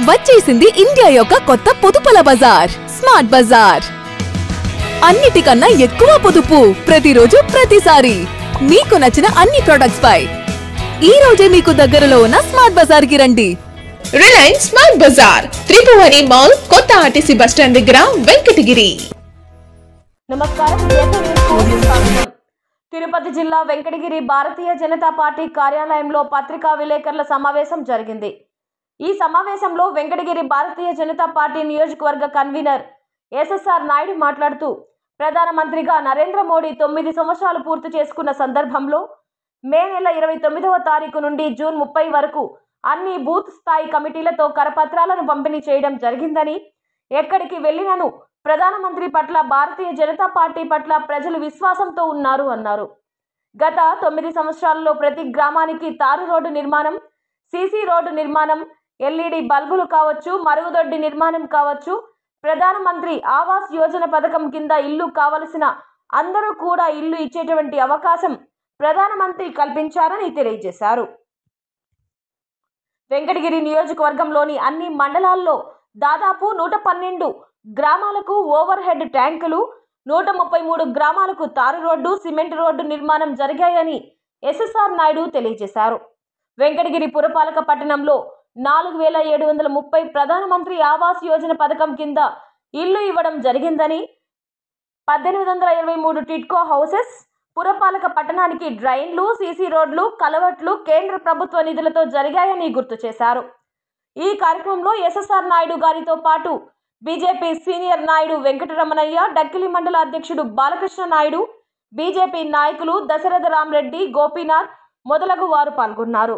వచ్చేసింది ఇండియా యొక్క కొత్త పొదుపుల బజార్ స్మార్ట్ బజార్ అన్నిటికన్నా ఎక్కువ పొదుపు ప్రతిరోజు ప్రతిసారి మీకు నచ్చిన అన్ని ప్రొడక్ట్స్ పై ఈ రోజే మీకు దగ్గరలో ఉన్న స్మార్ట్ బజార్ కి రండి రిలయన్స్ స్మార్ట్ బజార్ త్రిపువరి మాల్ కొత్త ఆర్టీసీ బస్టాండ్ దగ్గర వెంకటగిరి నమస్కారం ఏపీ న్యూస్కు స్వాగతం. తిరుపతి జిల్లా వెంకటగిరి భారతీయ జనతా పార్టీ కార్యాలయంలో పత్రికా విలేకరుల సమావేశం జరిగింది ఈ సమావేశంలో వెంకటగిరి భారతీయ జనతా పార్టీ నియోజకవర్గ కన్వీనర్ ఎస్ఎస్ఆర్ నాయుడు మాట్లాడుతూ ప్రధానమంత్రిగా నరేంద్ర మోడీ తొమ్మిది సంవత్సరాలు పూర్తి చేసుకున్న సందర్భంలో మే నెల ఇరవై తొమ్మిదవ తారీఖు నుండి జూన్ ముప్పై వరకు అన్ని బూత్ స్థాయి కమిటీలతో కరపత్రాలను పంపిణీ చేయడం జరిగిందని ఎక్కడికి వెళ్ళినను ప్రధానమంత్రి పట్ల భారతీయ జనతా పార్టీ పట్ల ప్రజలు విశ్వాసంతో ఉన్నారు అన్నారు గత తొమ్మిది సంవత్సరాల్లో ప్రతి గ్రామానికి తారు రోడ్డు నిర్మాణం సీసీ రోడ్డు నిర్మాణం ఎల్ఈడి బల్బులు కావచ్చు మరుగుదొడ్డి నిర్మాణం కావచ్చు ప్రధానమంత్రి ఆవాస్ యోజన పథకం కింద ఇల్లు కావలసిన అందరూ కూడా ఇల్లు ఇచ్చేటువంటి అవకాశం ప్రధానమంత్రి కల్పించారని తెలియజేశారు వెంకటగిరి నియోజకవర్గంలోని అన్ని మండలాల్లో దాదాపు నూట పన్నెండు గ్రామాలకు ఓవర్ హెడ్ ట్యాంకులు నూట ముప్పై మూడు గ్రామాలకు తారు రోడ్డు సిమెంట్ రోడ్డు నిర్మాణం జరిగాయని ఎస్ఎస్ఆర్ నాయుడు తెలియజేశారు వెంకటగిరి పురపాలక పట్టణంలో నాలుగు వేల ఏడు వందల ముప్పై ప్రధానమంత్రి ఆవాస్ యోజన పథకం కింద ఇల్లు ఇవ్వడం జరిగిందని పద్దెనిమిది వందల ఇరవై మూడు టిట్కో హౌసెస్ పురపాలక పట్టణానికి డ్రైన్లు సీసీ రోడ్లు కలవట్లు కేంద్ర ప్రభుత్వ నిధులతో జరిగాయని గుర్తు చేశారు ఈ కార్యక్రమంలో ఎస్ఎస్ఆర్ నాయుడు గారితో పాటు బీజేపీ సీనియర్ నాయుడు వెంకటరమణయ్య డక్కిలి మండల అధ్యక్షుడు బాలకృష్ణ నాయుడు బీజేపీ నాయకులు దశరథ రామరెడ్డి గోపీనాథ్ మొదలగు వారు పాల్గొన్నారు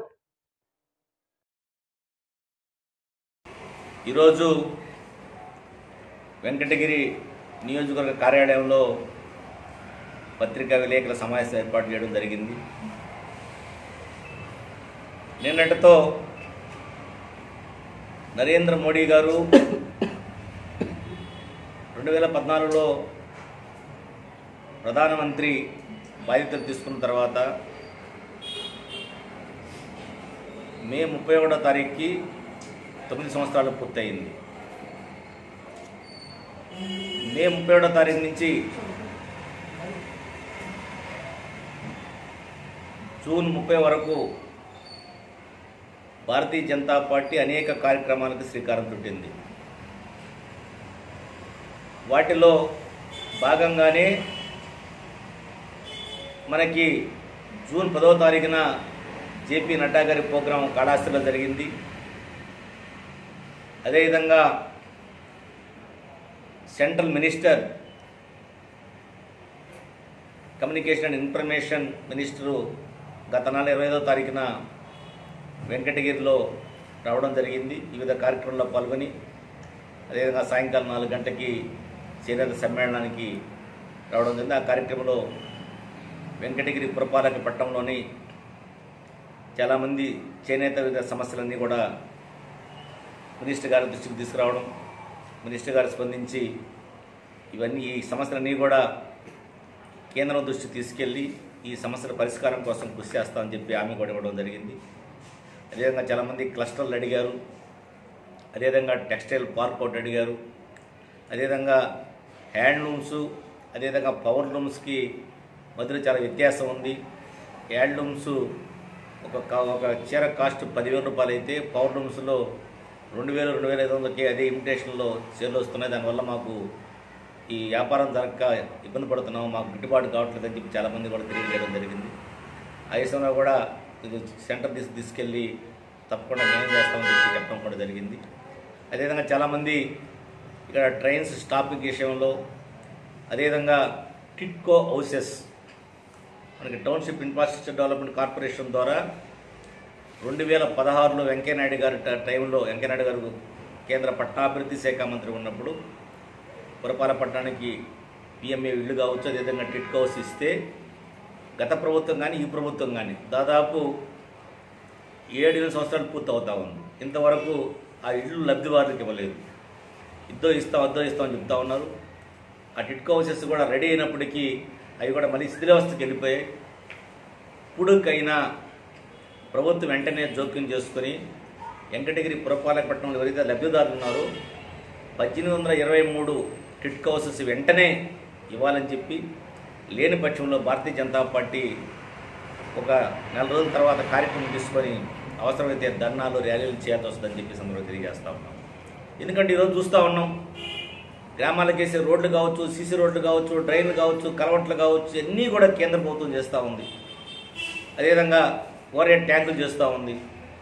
ఈరోజు వెంకటగిరి నియోజకవర్గ కార్యాలయంలో పత్రికా విలేకరుల సమావేశం ఏర్పాటు చేయడం జరిగింది నిన్నటితో నరేంద్ర మోడీ గారు రెండు వేల పద్నాలుగులో ప్రధానమంత్రి బాధ్యతలు తీసుకున్న తర్వాత మే ముప్పై ఒకటో తారీఖుకి తొమ్మిది సంవత్సరాలు పూర్తయింది మే ముప్పై ఒకటో తారీఖు నుంచి జూన్ ముప్పై వరకు భారతీయ జనతా పార్టీ అనేక కార్యక్రమాలకు శ్రీకారం చుట్టింది వాటిలో భాగంగానే మనకి జూన్ పదవ తారీఖున జేపీ నడ్డా గారి ప్రోగ్రాం కాళాస్తిలో జరిగింది అదేవిధంగా central minister communication and information minister గత నెల ఇరవై ఐదో తారీఖున వెంకటగిరిలో రావడం జరిగింది వివిధ కార్యక్రమంలో పాల్గొని అదేవిధంగా సాయంకాలం నాలుగు గంటకి చేనేత సమ్మేళనానికి రావడం జరిగింది ఆ కార్యక్రమంలో వెంకటగిరి పురపాలక పట్టణంలోని చాలామంది చేనేత వివిధ సమస్యలన్నీ కూడా మినిస్టర్ గారి దృష్టికి తీసుకురావడం మినిస్టర్ గారు స్పందించి ఇవన్నీ ఈ సమస్యలన్నీ కూడా కేంద్రం దృష్టికి తీసుకెళ్ళి ఈ సమస్యల పరిష్కారం కోసం కృషి చేస్తామని చెప్పి హామీ కూడా ఇవ్వడం జరిగింది అదేవిధంగా చాలామంది క్లస్టర్లు అడిగారు అదేవిధంగా టెక్స్టైల్ పార్క్ ఒకటి అడిగారు అదేవిధంగా హ్యాండ్లూమ్స్ అదేవిధంగా పవర్ లూమ్స్కి మధ్యలో చాలా వ్యత్యాసం ఉంది హ్యాండ్లూమ్స్ ఒక కా- ఒక చీర కాస్ట్ పదివేల రూపాయలు అయితే పవర్ లూమ్స్లో రెండు వేలు రెండు వేల ఐదు వందలకి అదే ఇమిటేషన్లో సేల్ వస్తున్నాయి దానివల్ల మాకు ఈ వ్యాపారం జరగక ఇబ్బంది పడుతున్నాం మాకు గిట్టుబాటు కావట్లేదు అని చెప్పి చాలామంది కూడా తెలియజేయడం జరిగింది ఆ విషయంలో కూడా ఇది సెంటర్ తీసి తీసుకెళ్ళి తప్పకుండా న్యాయం చేస్తామని చెప్పి చెప్పడం కూడా జరిగింది అదేవిధంగా చాలామంది ఇక్కడ ట్రైన్స్ స్టాపింగ్ విషయంలో అదేవిధంగా టిట్కో హౌసెస్ మనకి టౌన్షిప్ ఇన్ఫ్రాస్ట్రక్చర్ డెవలప్మెంట్ కార్పొరేషన్ ద్వారా రెండు వేల పదహారులో వెంకయ్యనాయుడు గారి ట- టైంలో వెంకయ్యనాయుడు గారు కేంద్ర పట్టణాభివృద్ధి శాఖ మంత్రి ఉన్నప్పుడు పురపాల పట్టణానికి పిఎంఏ ఇల్లు కావచ్చు అదేవిధంగా టిట్కో హౌస్ ఇస్తే గత ప్రభుత్వం కానీ ఈ ప్రభుత్వం కానీ దాదాపు ఏడు ఎనిమిది సంవత్సరాలు పూర్తి అవుతా ఉంది ఇంతవరకు ఆ ఇళ్ళు లబ్ధిదారులకు ఇవ్వలేదు ఇద్దో ఇస్తాం అద్దో ఇస్తాం అని చెప్తా ఉన్నారు ఆ టిట్కో హౌసెస్ కూడా రెడీ అయినప్పటికీ అవి కూడా మళ్ళీ శిథిలావస్థకి వెళ్ళిపోయాయి ఇప్పుడుకైనా ప్రభుత్వం వెంటనే జోక్యం చేసుకొని వెంకటగిరి పురపాలక పట్టణంలో ఎవరైతే లబ్ధిదారులు ఉన్నారో పద్దెనిమిది వందల ఇరవై మూడు టిట్ హౌసెస్ వెంటనే ఇవ్వాలని చెప్పి లేని పక్షంలో భారతీయ జనతా పార్టీ ఒక నెల రోజుల తర్వాత కార్యక్రమం తీసుకొని అవసరమైతే ధర్నాలు ర్యాలీలు చేయాల్సి వస్తుందని చెప్పి సందర్భంగా తెలియజేస్తా ఉన్నాం ఎందుకంటే ఈరోజు చూస్తూ ఉన్నాం గ్రామాలకు వేసే రోడ్లు కావచ్చు సీసీ రోడ్లు కావచ్చు డ్రైన్లు కావచ్చు కలవట్లు కావచ్చు అన్నీ కూడా కేంద్ర ప్రభుత్వం చేస్తూ ఉంది అదేవిధంగా ఓవర్ ట్యాంకులు చేస్తూ ఉంది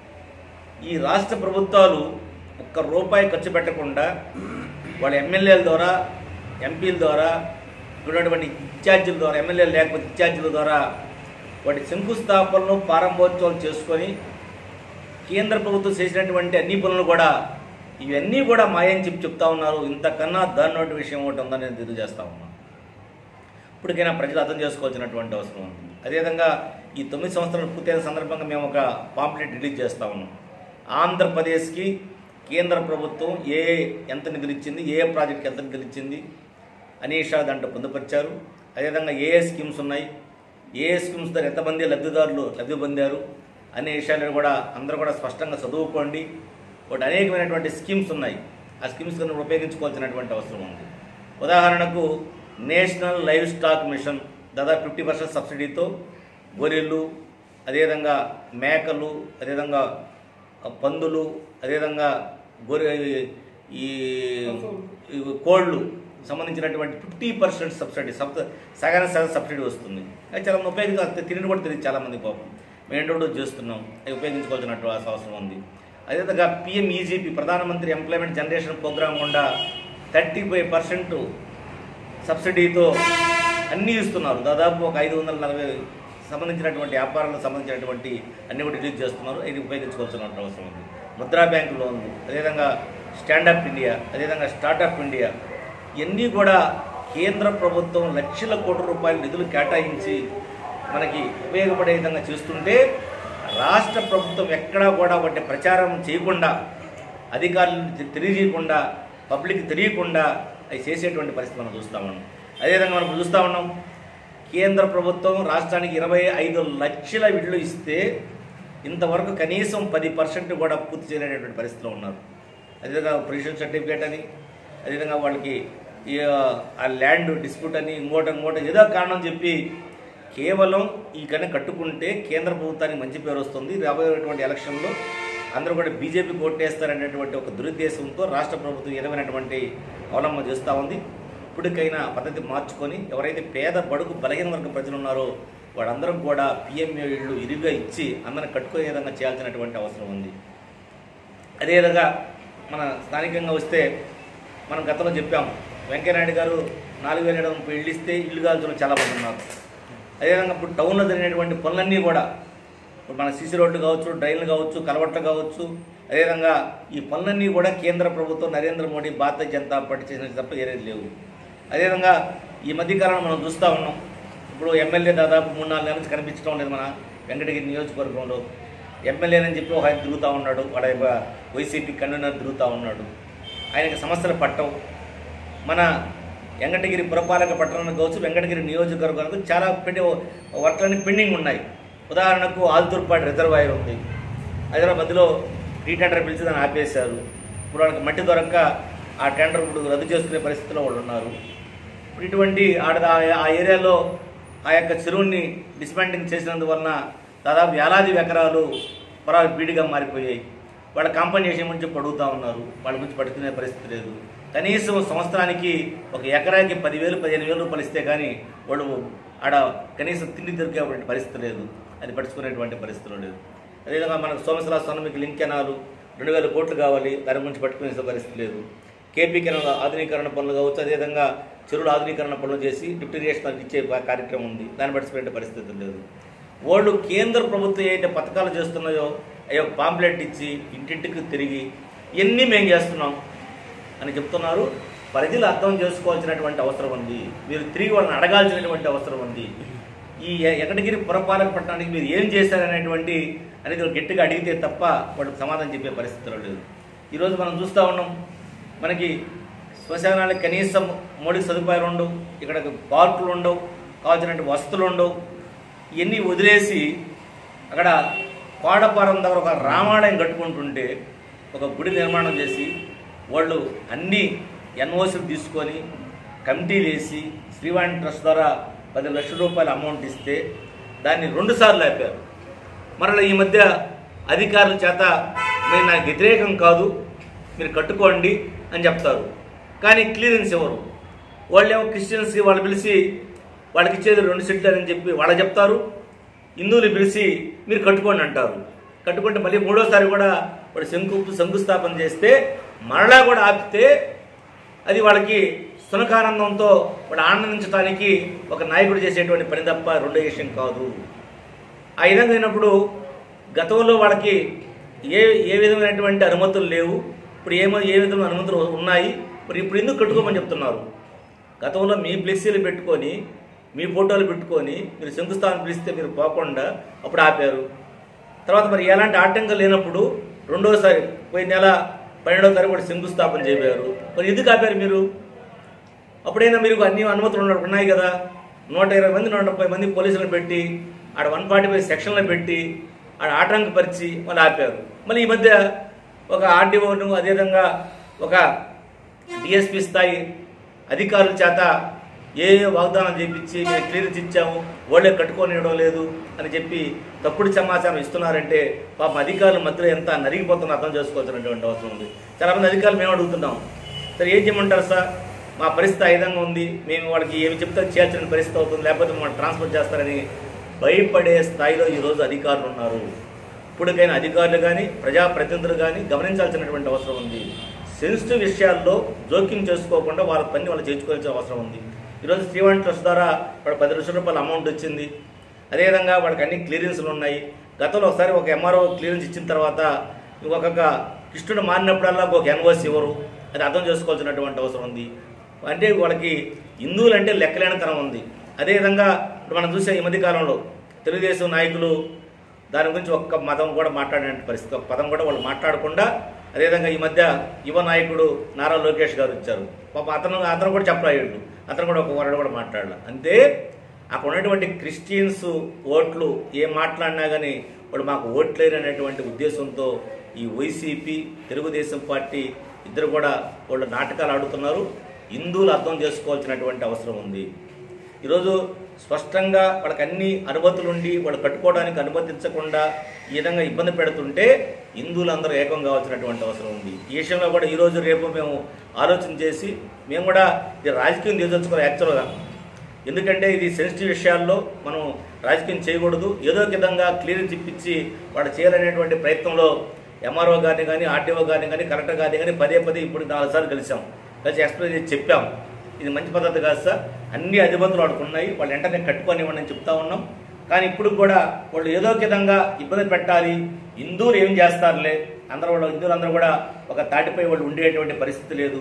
ఈ రాష్ట్ర ప్రభుత్వాలు ఒక్క రూపాయి ఖర్చు పెట్టకుండా వాళ్ళ ఎమ్మెల్యేల ద్వారా ఎంపీల ద్వారా ఉన్నటువంటి ఇన్ఛార్జీల ద్వారా ఎమ్మెల్యేలు లేకపోతే ఇన్ఛార్జీల ద్వారా వాటి శంకుస్థాపనలు ప్రారంభోత్సవాలు చేసుకొని కేంద్ర ప్రభుత్వం చేసినటువంటి అన్ని పనులు కూడా ఇవన్నీ కూడా మాయని చెప్పి చెప్తా ఉన్నారు ఇంతకన్నా దారుణమైన విషయం ఒకటి ఉందని నేను తెలియజేస్తా ఉన్నాను ఇప్పటికైనా ప్రజలు అర్థం చేసుకోవాల్సినటువంటి అవసరం ఉంది అదేవిధంగా ఈ తొమ్మిది సంవత్సరాలు పూర్తయిన సందర్భంగా మేము ఒక పాంప్లెట్ రిలీజ్ చేస్తా ఉన్నాం ఆంధ్రప్రదేశ్కి కేంద్ర ప్రభుత్వం ఏ ఏ ఎంత నిధులు ఇచ్చింది ఏ ఏ ప్రాజెక్ట్కి ఎంత నిధులు ఇచ్చింది అనేషా దాంట్లో పొందుపరిచారు అదేవిధంగా ఏ ఏ స్కీమ్స్ ఉన్నాయి ఏ ఏ స్కీమ్స్ ద్వారా ఎంతమంది లబ్ధిదారులు లబ్ధి పొందారు అనే విషయాలను కూడా అందరూ కూడా స్పష్టంగా చదువుకోండి ఒకటి అనేకమైనటువంటి స్కీమ్స్ ఉన్నాయి ఆ స్కీమ్స్ కన్నా ఉపయోగించుకోవాల్సినటువంటి అవసరం ఉంది ఉదాహరణకు నేషనల్ లైవ్ స్టాక్ మిషన్ దాదాపు ఫిఫ్టీ పర్సెంట్ సబ్సిడీతో గొర్రెలు అదేవిధంగా మేకలు అదేవిధంగా పందులు అదేవిధంగా గొర్రె ఈ ఈ కోళ్ళు సంబంధించినటువంటి ఫిఫ్టీ పర్సెంట్ సబ్సిడీ సబ్ సగాన సగం సబ్సిడీ వస్తుంది అది చాలా మంది ఉపయోగించాలి తిరిగి కూడా తెలియదు చాలామంది పాపం మేము ఇంట్రొడ్యూస్ చేస్తున్నాం అవి ఉపయోగించుకోవాల్సినట్టు అవసరం ఉంది అదేవిధంగా పిఎం ఈజీపీ ప్రధానమంత్రి ఎంప్లాయ్మెంట్ జనరేషన్ ప్రోగ్రామ్ గుండా థర్టీ ఫైవ్ పర్సెంట్ సబ్సిడీతో అన్నీ ఇస్తున్నారు దాదాపు ఒక ఐదు వందల నలభై సంబంధించినటువంటి వ్యాపారాలకు సంబంధించినటువంటి అన్ని కూడా రిలీజ్ చేస్తున్నారు ఇది ఉపయోగించుకోవాల్సిన అవసరం ఉంది ముద్రా బ్యాంకు లోన్లు అదేవిధంగా స్టాండప్ ఇండియా అదేవిధంగా స్టార్టప్ ఇండియా ఇవన్నీ కూడా కేంద్ర ప్రభుత్వం లక్షల కోట్ల రూపాయల నిధులు కేటాయించి మనకి ఉపయోగపడే విధంగా చేస్తుంటే రాష్ట్ర ప్రభుత్వం ఎక్కడా కూడా వాటి ప్రచారం చేయకుండా అధికారులు తెలియజేయకుండా పబ్లిక్ తెలియకుండా అవి చేసేటువంటి పరిస్థితి మనం చూస్తా ఉన్నాం అదేవిధంగా మనం చూస్తూ ఉన్నాం కేంద్ర ప్రభుత్వం రాష్ట్రానికి ఇరవై ఐదు లక్షల ఇళ్ళు ఇస్తే ఇంతవరకు కనీసం పది పర్సెంట్ కూడా పూర్తి చేయలేనటువంటి పరిస్థితిలో ఉన్నారు అదేవిధంగా పొజిషన్ సర్టిఫికేట్ అని అదేవిధంగా వాళ్ళకి ఈ, ఆ ల్యాండ్ డిస్ప్యూట్ అని ఇంకోటి ఇంకోటి ఏదో కారణం చెప్పి కేవలం ఈ కన్నా కట్టుకుంటే కేంద్ర ప్రభుత్వానికి మంచి పేరు వస్తుంది రాబోయేటువంటి ఎలక్షన్లో అందరూ కూడా బీజేపీ కోటేస్తారనేటువంటి ఒక దురుద్దేశంతో రాష్ట్ర ప్రభుత్వం ఎదమైనటువంటి అవలంబన చేస్తూ ఉంది ఇప్పటికైనా పద్ధతి మార్చుకొని ఎవరైతే పేద బడుగు బలహీన వర్గ ప్రజలు ఉన్నారో వాళ్ళందరం కూడా పిఎంఏ ఇళ్ళు ఇరుగా ఇచ్చి అందరిని కట్టుకునే విధంగా చేయాల్సినటువంటి అవసరం ఉంది అదేవిధంగా మన స్థానికంగా వస్తే మనం గతంలో చెప్పాం వెంకయ్యనాయుడు గారు నాలుగు వేల ఏడు వందల ముప్పై ఇళ్ళు ఇస్తే ఇల్లు కాల్చిన చాలా మంది ఉన్నారు అదేవిధంగా ఇప్పుడు టౌన్లో జరిగినటువంటి పనులన్నీ కూడా ఇప్పుడు మన సీసీ రోడ్లు కావచ్చు డ్రైన్లు కావచ్చు కలవట్లు కావచ్చు అదేవిధంగా ఈ పనులన్నీ కూడా కేంద్ర ప్రభుత్వం నరేంద్ర మోడీ భారతీయ జనతా పార్టీ చేసిన తప్ప ఏరేది లేవు అదేవిధంగా ఈ మధ్యకాలంలో మనం చూస్తూ ఉన్నాం ఇప్పుడు ఎమ్మెల్యే దాదాపు మూడు నాలుగు నెలల నుంచి కనిపించడం లేదు మన వెంకటగిరి నియోజకవర్గంలో ఎమ్మెల్యేనని చెప్పి ఒక ఆయన తిరుగుతూ ఉన్నాడు వాడ వైసీపీ కన్వీనర్ తిరుగుతూ ఉన్నాడు ఆయనకి సమస్యలు పట్టవు మన వెంకటగిరి పురపాలక పట్టణానికి కావచ్చు వెంకటగిరి నియోజకవర్గానికి చాలా పెండి వర్క్లన్నీ పెండింగ్ ఉన్నాయి ఉదాహరణకు ఆల్తూర్పాటి రిజర్వాయర్ ఉంది హైదరాబాద్ మధ్యలో రీ టెండర్ పిలిచి దాన్ని ఆపేశారు ఇప్పుడు వాళ్ళకి మట్టి దొరక్క ఆ టెండర్ ఇప్పుడు రద్దు చేసుకునే పరిస్థితిలో వాళ్ళు ఉన్నారు ఇప్పుడు ఇటువంటి ఆడ ఆ- ఆ ఏరియాలో ఆ యొక్క చెరువుని డిస్మాంటింగ్ చేసినందువలన దాదాపు వేలాది ఎకరాలు పొలాలు బీడిగా మారిపోయాయి వాళ్ళ కాంపన్సేషన్ గురించి అడుగుతా ఉన్నారు వాళ్ళ గురించి పడుకునే పరిస్థితి లేదు కనీసం సంవత్సరానికి ఒక ఎకరానికి పదివేలు పదిహేను వేలు రూపాయలు ఇస్తే కానీ వాడు ఆడ కనీసం తిండి దొరికేటువంటి పరిస్థితి లేదు అది పడుచుకునేటువంటి పరిస్థితిలో లేదు అదేవిధంగా మనకు సోమశిలా స్వామికి లింక్ కెనాలు రెండు వేల కోట్లు కావాలి దాని గురించి పట్టుకునే పరిస్థితి లేదు కేపీ కెనాల్ ఆధునీకరణ పనులు కావచ్చు అదేవిధంగా చెరువుల ఆధునీకరణ పనులు చేసి డిప్యూటేషన్ ఇచ్చే కార్యక్రమం ఉంది దాన్ని పట్టించుకునే పరిస్థితి లేదు వాళ్ళు కేంద్ర ప్రభుత్వం ఏదైతే పథకాలు చేస్తున్నాయో అయ్యో పాంప్లెట్ ఇచ్చి ఇంటింటికి తిరిగి ఇవన్నీ మేము చేస్తున్నాం అని చెప్తున్నారు ప్రజలు అర్థం చేసుకోవాల్సినటువంటి అవసరం ఉంది మీరు తిరిగి వాళ్ళని అడగాల్సినటువంటి అవసరం ఉంది ఈ ఎ- ఎక్కడిగిరి పురపాలక పట్టణానికి మీరు ఏం చేశారనేటువంటి అనేది వాళ్ళు గట్టిగా అడిగితే తప్ప వాళ్ళకి సమాధానం చెప్పే పరిస్థితిలో లేదు ఈరోజు మనం చూస్తూ ఉన్నాం మనకి శ్మశానాలకు కనీసం మౌలిక సదుపాయాలు ఉండవు ఇక్కడ పార్కులు ఉండవు కావాల్సినటువంటి వసతులు ఉండవు ఇవన్నీ వదిలేసి అక్కడ కోడపారం దగ్గర ఒక రామాలయం కట్టుకుంటుంటే ఒక గుడి నిర్మాణం చేసి వాళ్ళు అన్ని ఎన్ఓసీలు తీసుకొని కమిటీలు వేసి శ్రీవాణి ట్రస్ట్ ద్వారా పది లక్షల రూపాయల అమౌంట్ ఇస్తే దాన్ని రెండు సార్లు ఆపారు మరలా ఈ మధ్య అధికారుల చేత మీరు నాకు వ్యతిరేకం కాదు మీరు కట్టుకోండి అని చెప్తారు కానీ క్లియరెన్స్ ఇవ్వరు వాళ్ళేమో క్రిస్టియన్స్కి వాళ్ళు పిలిచి వాళ్ళకి ఇచ్చేది రెండు సెట్లు అని చెప్పి వాళ్ళు చెప్తారు హిందువులు పిలిచి మీరు కట్టుకోండి అంటారు కట్టుకుంటే మళ్ళీ మూడోసారి కూడా వాడు శంకు శంకుస్థాపన చేస్తే మరలా కూడా ఆపితే అది వాళ్ళకి సునకానందంతో వాడు ఆనందించడానికి ఒక నాయకుడు చేసేటువంటి పని తప్ప రెండో విషయం కాదు ఆ విధంగా అయినప్పుడు గతంలో వాళ్ళకి ఏ ఏ విధమైనటువంటి అనుమతులు లేవు ఇప్పుడు ఏమో ఏ విధమైన అనుమతులు ఉన్నాయి మరి ఇప్పుడు ఎందుకు కట్టుకోమని చెప్తున్నారు గతంలో మీ ఫ్లెక్సీలు పెట్టుకొని మీ ఫోటోలు పెట్టుకొని మీరు శంకుస్థాపన పిలిస్తే మీరు పోకుండా అప్పుడు ఆపారు తర్వాత మరి ఎలాంటి ఆటంకం లేనప్పుడు రెండోసారి పోయిన నెల పన్నెండవ తారీఖు కూడా శంకుస్థాపన చేపారు మరి ఎందుకు ఆపారు మీరు అప్పుడైనా మీరు అన్ని అనుమతులు ఉన్న- ఉన్నాయి కదా నూట ఇరవై మంది నూట ముప్పై మంది పోలీసులను పెట్టి ఆడ వన్ ఫార్టీ ఫైవ్ సెక్షన్లు పెట్టి ఆడ ఆటంకపరిచి మళ్ళీ ఆపారు మళ్ళీ ఈ మధ్య ఒక ఆర్డీఓను అదేవిధంగా ఒక డిఎస్పి స్థాయి అధికారుల చేత ఏ ఏ వాగ్దానం చేపించి మేము క్లియరెన్స్ ఇచ్చాము వాళ్ళే కట్టుకోనివ్వడం లేదు అని చెప్పి తప్పుడు సమాచారం ఇస్తున్నారంటే పాపం అధికారుల మధ్యలో ఎంత నరిగిపోతుందో అర్థం చేసుకోవాల్సినటువంటి అవసరం ఉంది చాలా మంది అధికారులు మేము అడుగుతున్నాం సరే ఏం చేయమంటారు సార్ మా పరిస్థితి ఆ విధంగా ఉంది మేము వాళ్ళకి ఏమి చెప్తే చేయాల్సిన పరిస్థితి అవుతుంది లేకపోతే మమ్మల్ని ట్రాన్స్ఫర్ చేస్తారని భయపడే స్థాయిలో ఈరోజు అధికారులు ఉన్నారు ఇప్పటికైనా అధికారులు కానీ ప్రజాప్రతినిధులు కానీ గమనించాల్సినటువంటి అవసరం ఉంది సెన్సిటివ్ విషయాల్లో జోక్యం చేసుకోకుండా వాళ్ళ పని వాళ్ళు చేర్చుకోవాల్సిన అవసరం ఉంది ఈరోజు శ్రీవాణి ట్రస్ట్ ద్వారా వాడు పది లక్షల రూపాయల అమౌంట్ వచ్చింది అదేవిధంగా వాళ్ళకి అన్ని క్లియరెన్స్లు ఉన్నాయి గతంలో ఒకసారి ఒక ఎంఆర్ఓ క్లియరెన్స్ ఇచ్చిన తర్వాత ఇంకొక కృష్ణుడు మారినప్పుడల్లా ఒక ఎన్ఓసి ఇవ్వరు అది అర్థం చేసుకోవాల్సినటువంటి అవసరం ఉంది అంటే వాళ్ళకి హిందువులు అంటే లెక్కలేనితనం ఉంది అదేవిధంగా ఇప్పుడు మనం చూసే ఈ మధ్య కాలంలో తెలుగుదేశం నాయకులు దాని గురించి ఒక్క మతం కూడా మాట్లాడిన పరిస్థితి ఒక పదం కూడా వాళ్ళు మాట్లాడకుండా అదేవిధంగా ఈ మధ్య యువ నాయకుడు నారా లోకేష్ గారు వచ్చారు పాప అతను అతను కూడా చెప్పరాయుడు అతను కూడా ఒక వరడు కూడా మాట్లాడాలి అంతే అక్కడ ఉన్నటువంటి క్రిస్టియన్స్ ఓట్లు ఏం మాట్లాడినా కానీ వాడు మాకు ఓట్లేరు అనేటువంటి ఉద్దేశంతో ఈ వైసీపీ తెలుగుదేశం పార్టీ ఇద్దరు కూడా వాళ్ళు నాటకాలు ఆడుతున్నారు హిందువులు అర్థం చేసుకోవాల్సినటువంటి అవసరం ఉంది ఈరోజు స్పష్టంగా వాళ్ళకి అన్ని అనుమతులు ఉండి వాళ్ళు కట్టుకోవడానికి అనుమతించకుండా ఈ విధంగా ఇబ్బంది పెడుతుంటే హిందువులందరూ ఏకం కావాల్సినటువంటి అవసరం ఉంది ఈ విషయంలో కూడా ఈరోజు రేపు మేము ఆలోచన చేసి మేము కూడా ఇది రాజకీయం దిగదలుచుకోవాలి యాక్చువల్గా ఎందుకంటే ఇది సెన్సిటివ్ విషయాల్లో మనం రాజకీయం చేయకూడదు ఏదో ఒక విధంగా క్లియరెన్స్ ఇప్పించి వాడు చేయాలనేటువంటి ప్రయత్నంలో ఎంఆర్ఓ గారిని కానీ ఆర్టీఓ గారిని కానీ కలెక్టర్ గారిని కానీ పదే పదే ఇప్పుడు నాలుగు సార్లు కలిసాం కలిసి ఎక్స్ప్లెయిన్ చేసి చెప్పాం ఇది మంచి పద్ధతి కాదు సార్ అన్ని అధిపతులు వాడికి ఉన్నాయి వాళ్ళు వెంటనే కట్టుకోనివ్వండి అని చెప్తా ఉన్నాం కానీ ఇప్పుడు కూడా వాళ్ళు ఏదో ఒక విధంగా ఇబ్బంది పెట్టాలి హిందువులు ఏం చేస్తారులే అందరూ వాళ్ళు హిందువులందరూ కూడా ఒక తాటిపై వాళ్ళు ఉండేటువంటి పరిస్థితి లేదు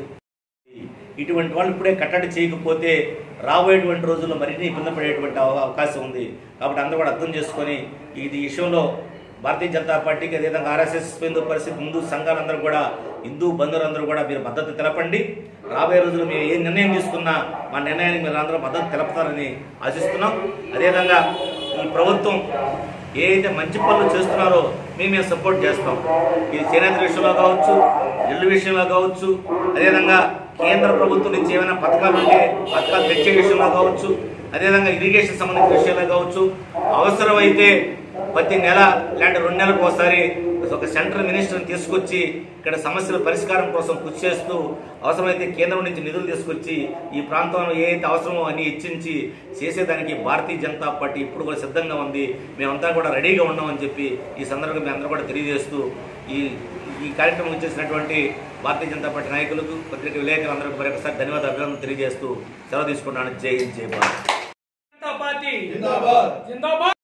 ఇటువంటి వాళ్ళు ఇప్పుడే కట్టడి చేయకపోతే రాబోయేటువంటి రోజుల్లో మరిన్ని ఇబ్బంది పడేటువంటి అవ- అవకాశం ఉంది కాబట్టి అందరూ కూడా అర్థం చేసుకొని ఇది ఈ విషయంలో భారతీయ జనతా పార్టీకి అదేవిధంగా ఆర్ఎస్ఎస్ హిందూ పరిస్థితి హిందూ సంఘాలందరూ కూడా హిందూ బంధువులందరూ కూడా మీరు మద్దతు తెలపండి రాబోయే రోజుల్లో మేము ఏ నిర్ణయం తీసుకున్నా మా నిర్ణయానికి మీరు అందరూ మద్దతు తెలపుతారని ఆశిస్తున్నాం అదేవిధంగా ఈ ప్రభుత్వం ఏ అయితే మంచి పనులు చేస్తున్నారో మేము మేము సపోర్ట్ చేస్తాం ఇది చేనేత విషయంలో కావచ్చు ఇల్లు విషయంలో కావచ్చు అదేవిధంగా కేంద్ర ప్రభుత్వం నుంచి ఏమైనా పథకాలు ఉంటే పథకాలు తెచ్చే విషయంలో కావచ్చు అదేవిధంగా ఇరిగేషన్ సంబంధించిన విషయాల్లో కావచ్చు అవసరమైతే ప్రతి నెల లేదంటే రెండు నెలలకు ఒకసారి ఒక సెంట్రల్ మినిస్టర్ని తీసుకొచ్చి ఇక్కడ సమస్యల పరిష్కారం కోసం కృషి చేస్తూ అవసరమైతే కేంద్రం నుంచి నిధులు తీసుకొచ్చి ఈ ప్రాంతంలో ఏ అయితే అవసరమో అని ఇచ్చించి చేసేదానికి భారతీయ జనతా పార్టీ ఇప్పుడు కూడా సిద్ధంగా ఉంది మేమంతా కూడా రెడీగా ఉన్నామని చెప్పి ఈ సందర్భంగా మేము అందరూ కూడా తెలియజేస్తూ ఈ ఈ కార్యక్రమం చేసినటువంటి భారతీయ జనతా పార్టీ నాయకులకు పత్రిక విలేకరులందరికీ మరొకసారి ధన్యవాదాలు అభినందనలు తెలియజేస్తూ సెలవు తీసుకున్నాను జై హింద్ జై భారత్ జనతా పార్టీ జిందాబాద్ జిందాబాద్